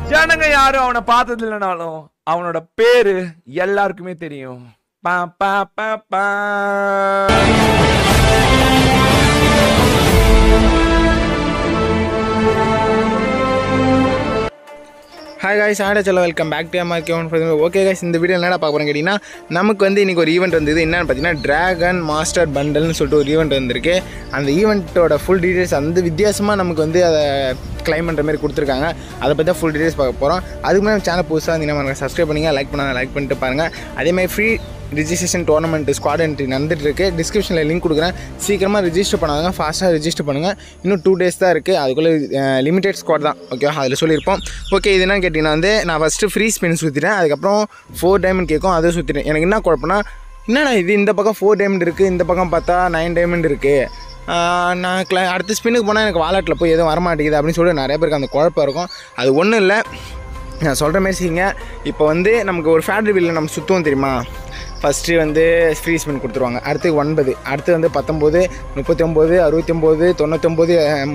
ஜனங்க யாரும் அவனை பார்த்தது இல்லைனாலும் அவனோட பேரு எல்லாருக்குமே தெரியும் பா பா பா பா ஹாய் காய்ஸ் ஆட சொல்ல welcome back to Mr Kevan okay guys இந்த வீடியோ என்னடா பார்க்க போகிறேன் கேட்டிங்கன்னா நமக்கு வந்து இன்றைக்கி ஒரு ஈவெண்ட் வந்தது என்னென்னு பார்த்தீங்கன்னா ட்ராகன் மாஸ்டர் பண்டல்னு சொல்லிட்டு ஒரு ஈவெண்ட் வந்திருக்கு அந்த ஈவெண்ட்டோட ஃபுல் டீட்டெயில்ஸ் அந்த வித்தியாசமாக நமக்கு வந்து அதை கிளைம் பண்ணுற மாதிரி கொடுத்துருக்காங்க அதை பற்றி தான் ஃபுல் டீட்டெயில்ஸ் பார்க்க போகிறோம் அதுக்கு முன்னாடி சேனல் புதுசாக இருந்தீங்கன்னா சப்ஸ்கிரைப் பண்ணுங்க லைக் பண்ணாங்க லைக் பண்ணிட்டு பாருங்கள் அதேமாதிரி free registration tournament squad entry நடந்துட்டு இருக்கு டிஸ்கிரிப்ஷனில் லிங்க் கொடுக்குறேன் சீக்கிரமாக ரிஜிஸ்டர் பண்ணாங்க ஃபாஸ்ட்டாக ரிஜிஸ்டர் பண்ணுங்கள் இன்னும் டூ டேஸ் தான் இருக்குது அதுக்குள்ளே லிமிடெட் ஸ்குவாட் தான் ஓகே அதில் சொல்லியிருப்போம் ஓகே இது என்னன்னு கேட்டிங்கன்னா வந்து நான் ஃபஸ்ட்டு ஃப்ரீ ஸ்பின் சுற்றிட்டேன் அதுக்கப்புறம் ஃபோர் டைமண்ட் கேட்கும் அதை சுற்றிட்டேன் எனக்கு என்ன குழப்பம்னா என்னடா இது இந்த பக்கம் ஃபோர் டைமண்ட் இருக்குது இந்த பக்கம் பார்த்தா நைன் டைமண்ட் இருக்குது ஆஹ் நான் கிள அடுத்த ஸ்பின்னுக்கு போனால் எனக்கு வாலெட்டில் போய் எதுவும் வரமாட்டேங்குது அப்படின்னு சொல்லிட்டு நிறைய பேருக்கு அந்த குழப்பம் இருக்கும் அது ஒன்றும் இல்லை நான் சொல்கிற மாதிரி செய்யுங்க இப்போ வந்து நமக்கு ஒரு ஃபேட் ரிவியில் நம்ம சுற்றுவோம் தெரியுமா ஃபஸ்ட்டு வந்து ஃப்ரீ ஸ்பின் கொடுத்துருவாங்க அடுத்து ஒன்பது அடுத்து வந்து பத்தொம்போது முப்பத்தி ஒம்பது அறுபத்தி ஒம்பது தொண்ணூத்தொம்பது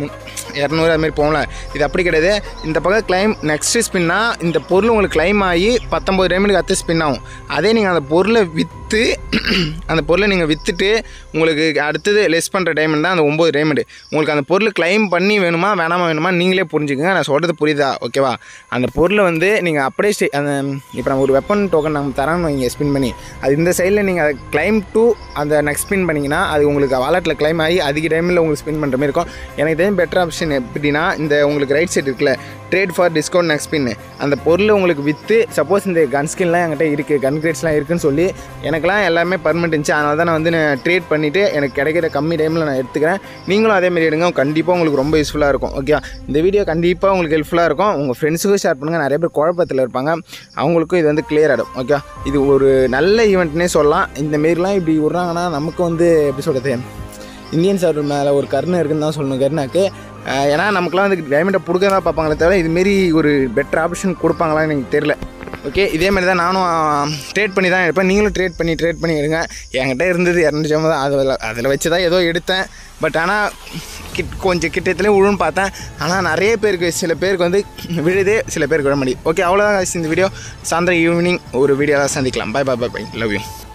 இரநூறு அதுமாரி போகல இது அப்படி கிடையாது இந்த பக்கம் கிளைம் நெக்ஸ்ட்டு ஸ்பின்னா இந்த பொருள் உங்களுக்கு கிளைம் ஆகி பத்தொம்பது டைமண்டுக்கு அடுத்து ஸ்பின் ஆகும் அதே நீங்கள் அந்த பொருளை விற்று அந்த பொருளை நீங்கள் விற்றுட்டு உங்களுக்கு அடுத்தது லெஸ் பண்ணுற டைமண்ட் தான் அந்த ஒம்பது டைமண்டு உங்களுக்கு அந்த பொருள் கிளைம் பண்ணி வேணுமா வேணாமா வேணுமா நீங்களே புரிஞ்சுக்கங்க நான் சொல்கிறது புரியுதா ஓகேவா அந்த பொருளை வந்து நீங்கள் அப்படியே ஸ்டே அந்த இப்போ நம்ம ஒரு வெப்பன் டோக்கன் நம்ம தரோன்னு வைங்க ஸ்பின் பண்ணி அது இந்த சைடில் நீங்கள் அதை கிளைம் டு அந்த நெக்ஸ்ட் ஸ்பின் பண்ணிங்கன்னா அது உங்களுக்கு வாலெட்டில் கிளைம் ஆகி அதிக டைமில் உங்களுக்கு ஸ்பின் பண்ணுற மாதிரி இருக்கும் எனக்கு தெரிஞ்ச பெட்டர் ஆப்ஷன் எப்படின்னா இந்த உங்களுக்கு ரைட் சைடு இருக்குல்ல trade for discount next spin அந்த பொருளை உங்களுக்கு விற்று சப்போஸ் இந்த கன் ஸ்கின்லாம் என்கிட்ட இருக்குது கன் கிரேட்ஸ்லாம் இருக்குன்னு சொல்லி எனக்கெல்லாம் எல்லாமே பர்மனெண்ட் இருந்துச்சு அதனால தான் நான் வந்து நான் ட்ரேட் பண்ணிவிட்டு எனக்கு கிடைக்கிற கம்மி டைமில் நான் எடுத்துக்கிறேன் நீங்களும் அதே மாதிரி எடுங்க கண்டிப்பாக உங்களுக்கு ரொம்ப யூஸ்ஃபுல்லாக இருக்கும் ஓகே இந்த வீடியோ கண்டிப்பாக உங்களுக்கு ஹெல்ப்ஃபுல்லாக இருக்கும் உங்கள் ஃப்ரெண்ட்ஸுக்கும் ஷேர் பண்ணுங்கள் நிறைய பேர் குழப்பத்தில் இருப்பாங்க அவங்களுக்கும் இது வந்து கிளியர் ஆகிடும் ஓகே இது ஒரு நல்ல ஈவெண்ட்னே சொல்லலாம் இந்த மாரிலாம் இப்படி விட்றாங்கன்னா நமக்கு வந்து எப்படி சொல்கிறது இந்தியன் சர்வர் மேலே ஒரு கருணை இருக்குன்னு தான் சொல்லணும் கருணாக்கு அஹ் ஏன்னா நமக்குலாம் வந்து டைமண்டை பிடிக்க தான் பார்ப்பாங்களே தவிர இதுமாரி ஒரு பெட்டர் ஆப்ஷன் கொடுப்பாங்களான்னு எனக்கு தெரில ஓகே இதே மாதிரி தான் நானும் ட்ரேட் பண்ணி தான் எடுப்பேன் நீங்களும் ட்ரேட் பண்ணி ட்ரேட் பண்ணி எடுங்க என்கிட்ட இருந்தது இரநூறு ஜாம தான் அதில் அதில் வச்சு தான் ஏதோ எடுத்தேன் பட் ஆனால் கிட் கொஞ்சம் கிட்டத்துலேயே விழுன்னு பார்த்தேன் ஆனால் நிறைய பேருக்கு சில பேருக்கு வந்து விழுதே சில பேருக்கு விழ முடியும் ஓகே அவ்வளோதான் guys இந்த வீடியோ சாயந்தரம் ஈவினிங் ஒரு வீடியோவில் சந்திக்கலாம் bye bye bye bye love you